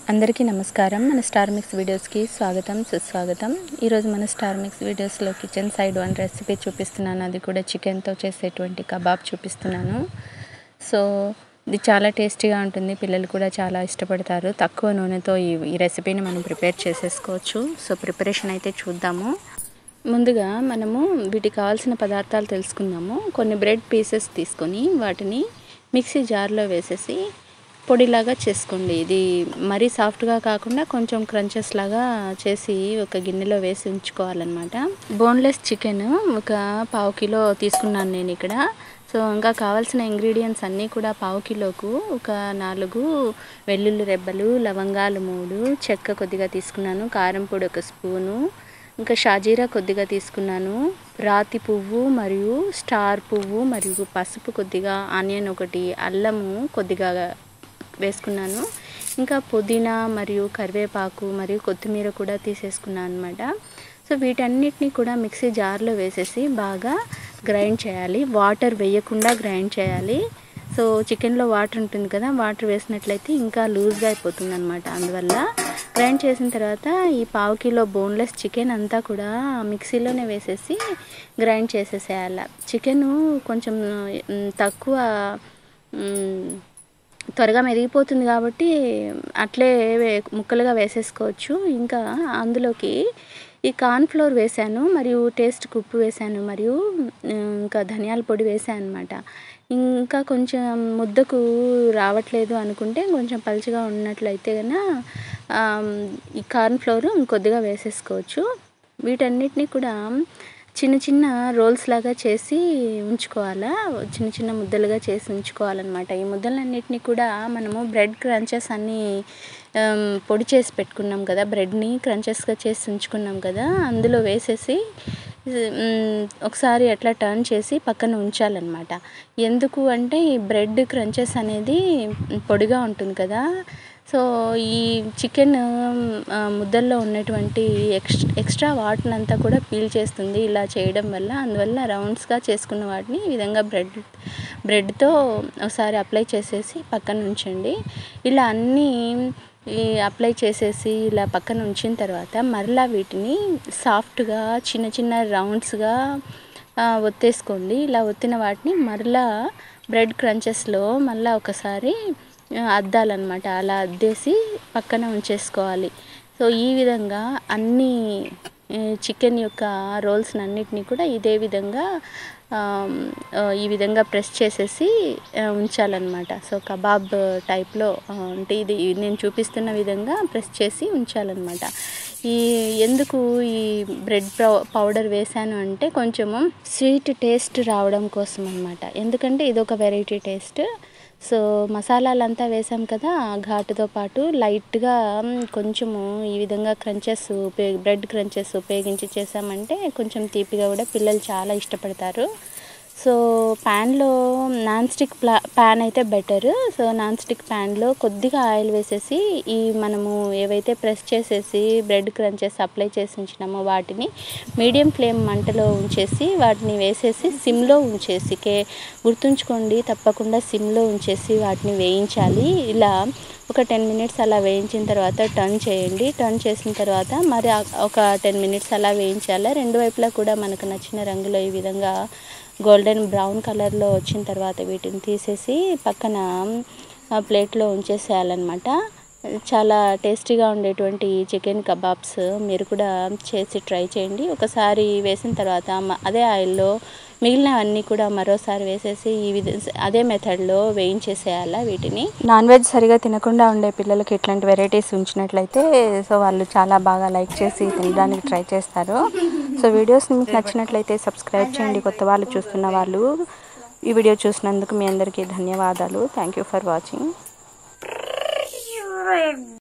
అందరికీ నమస్కారం మన స్టార్ మిక్స్ వీడియోస్కి స్వాగతం సుస్వాగతం ఈరోజు మన స్టార్ మిక్స్ వీడియోస్లో కిచెన్ సైడ్ వన్ రెసిపీ చూపిస్తున్నాను అది కూడా చికెన్తో చేసేటువంటి కబాబ్ చూపిస్తున్నాను సో ఇది చాలా టేస్టీగా ఉంటుంది పిల్లలు కూడా చాలా ఇష్టపడతారు తక్కువ నూనెతో ఈ ఈ రెసిపీని మనం ప్రిపేర్ చేసేసుకోవచ్చు సో ప్రిపరేషన్ అయితే చూద్దాము ముందుగా మనము వీటికి కావాల్సిన పదార్థాలు తెలుసుకుందాము కొన్ని బ్రెడ్ పీసెస్ తీసుకొని వాటిని మిక్సీ జార్లో వేసేసి పొడిలాగా చేసుకోండి ఇది మరీ సాఫ్ట్గా కాకుండా కొంచెం క్రంచెస్ లాగా చేసి ఒక గిన్నెలో వేసి ఉంచుకోవాలన్నమాట బోన్లెస్ చికెన్ ఒక పావు కిలో తీసుకున్నాను నేను ఇక్కడ సో ఇంకా కావాల్సిన ఇంగ్రీడియంట్స్ అన్నీ కూడా పావు కిలోకు ఒక నాలుగు వెల్లుల్లి రెబ్బలు లవంగాలు మూడు చెక్క కొద్దిగా తీసుకున్నాను కారం పొడి ఒక స్పూను ఇంకా షాజీరా కొద్దిగా తీసుకున్నాను రాతి పువ్వు మరియు స్టార్ పువ్వు మరియు పసుపు కొద్దిగా ఆనియన్ ఒకటి అల్లము కొద్దిగా వేసుకున్నాను ఇంకా పుదీనా మరియు కరివేపాకు మరియు కొత్తిమీర కూడా తీసేసుకున్నాను అనమాట సో వీటన్నిటిని కూడా మిక్సీ జార్లో వేసేసి బాగా గ్రైండ్ చేయాలి వాటర్ వేయకుండా గ్రైండ్ చేయాలి సో చికెన్లో వాటర్ ఉంటుంది కదా వాటర్ వేసినట్లయితే ఇంకా లూజ్గా అయిపోతుంది అనమాట అందువల్ల గ్రైండ్ చేసిన తర్వాత ఈ పావు కిలో బోన్లెస్ చికెన్ అంతా కూడా మిక్సీలోనే వేసేసి గ్రైండ్ చేసేసేయాలి చికెను కొంచెం తక్కువ త్వరగా మెరిగిపోతుంది కాబట్టి అట్లే ముక్కలుగా వేసేసుకోవచ్చు ఇంకా అందులోకి ఈ కార్న్ఫ్లోర్ వేసాను మరియు టేస్ట్ ఉప్పు వేసాను మరియు ఇంకా ధనియాల పొడి వేసాను అనమాట ఇంకా కొంచెం ముద్దకు రావట్లేదు అనుకుంటే కొంచెం పలుచగా ఉన్నట్లయితే కన్నా ఈ కార్న్ఫ్లోర్ ఇంకొద్దిగా వేసేసుకోవచ్చు వీటన్నిటిని కూడా చిన్న చిన్న రోల్స్ లాగా చేసి ఉంచుకోవాలా చిన్న చిన్న ముద్దలుగా చేసి ఉంచుకోవాలన్నమాట ఈ ముద్దలన్నిటిని కూడా మనము బ్రెడ్ క్రంచెస్ అన్నీ పొడి చేసి పెట్టుకున్నాం కదా బ్రెడ్ని క్రంచెస్గా చేసి ఉంచుకున్నాం కదా అందులో వేసేసి ఒకసారి అట్లా టర్న్ చేసి పక్కన ఉంచాలన్నమాట ఎందుకు అంటే ఈ బ్రెడ్ క్రంచెస్ అనేది పొడిగా ఉంటుంది కదా సో ఈ చికెన్ ముద్దల్లో ఉన్నటువంటి ఎక్స్ట్రా ఎక్స్ట్రా వాటర్ అంతా కూడా పీల్ చేస్తుంది ఇలా చేయడం వల్ల అందువల్ల రౌండ్స్గా చేసుకున్న వాటిని ఈ విధంగా బ్రెడ్ బ్రెడ్తో ఒకసారి అప్లై చేసేసి పక్కన ఉంచండి ఇలా అన్నీ ఈ అప్లై చేసేసి ఇలా పక్కన ఉంచిన తర్వాత మరలా వీటిని సాఫ్ట్గా చిన్న చిన్న రౌండ్స్గా ఒత్తేసుకోండి ఇలా ఒత్తిన వాటిని మరలా బ్రెడ్ క్రంచెస్లో మళ్ళీ ఒకసారి అద్దాలన్నమాట అలా అద్దేసి పక్కన ఉంచేసుకోవాలి సో ఈ విధంగా అన్ని చికెన్ యొక్క రోల్స్ అన్నిటినీ కూడా ఇదే విధంగా ఈ విధంగా ప్రెస్ చేసేసి ఉంచాలన్నమాట సో కబాబ్ టైప్లో అంటే ఇది నేను చూపిస్తున్న విధంగా ప్రెస్ చేసి ఉంచాలన్నమాట ఈ ఎందుకు ఈ బ్రెడ్ పౌడర్ వేసాను అంటే కొంచెము స్వీట్ టేస్ట్ రావడం కోసం అనమాట ఎందుకంటే ఇది ఒక వెరైటీ టేస్ట్ సో మసాలాలంతా వేసాం కదా ఘాటుతో పాటు లైట్గా కొంచెము ఈ విధంగా క్రంచెస్ ఉపయోగ బ్రెడ్ క్రంచెస్ ఉపయోగించి చేసామంటే కొంచెం తీపిగా కూడా పిల్లలు చాలా ఇష్టపడతారు సో ప్యాన్లో నాన్ స్టిక్ ప్లా ప్యాన్ అయితే బెటర్ సో నాన్ స్టిక్ ప్యాన్లో కొద్దిగా ఆయిల్ వేసేసి ఈ మనము ఏవైతే ప్రెస్ చేసేసి బ్రెడ్ క్రంచెస్ అప్లై చేసి ఉంచినామో వాటిని మీడియం ఫ్లేమ్ మంటలో ఉంచేసి వాటిని వేసేసి సిమ్లో ఉంచేసి కే గుర్తుంచుకోండి తప్పకుండా సిమ్లో ఉంచేసి వాటిని వేయించాలి ఇలా ఒక టెన్ మినిట్స్ అలా వేయించిన తర్వాత టర్న్ చేయండి టర్న్ చేసిన తర్వాత మరి ఒక టెన్ మినిట్స్ అలా వేయించాలి రెండు వైపులా కూడా మనకు నచ్చిన రంగులో ఈ విధంగా గోల్డెన్ బ్రౌన్ కలర్లో వచ్చిన తర్వాత వీటిని తీసేసి పక్కన ప్లేట్లో ఉంచేసేయాలన్నమాట చాలా టేస్టీగా ఉండేటువంటి చికెన్ కబాబ్స్ మీరు కూడా చేసి ట్రై చేయండి ఒకసారి వేసిన తర్వాత అదే ఆయిల్లో మిగిలినవన్నీ కూడా మరోసారి వేసేసి ఈ విధ అదే మెథడ్లో వేయించేసేయాలా వీటిని నాన్ వెజ్ సరిగా తినకుండా ఉండే పిల్లలకి ఇట్లాంటి వెరైటీస్ ఉంచినట్లయితే సో వాళ్ళు చాలా బాగా లైక్ చేసి తినడానికి ట్రై చేస్తారు సో వీడియోస్ మీకు నచ్చినట్లయితే సబ్స్క్రైబ్ చేయండి కొత్త వాళ్ళు చూస్తున్న వాళ్ళు ఈ వీడియో చూసినందుకు మీ అందరికీ ధన్యవాదాలు థ్యాంక్ యూ ఫర్ వాచింగ్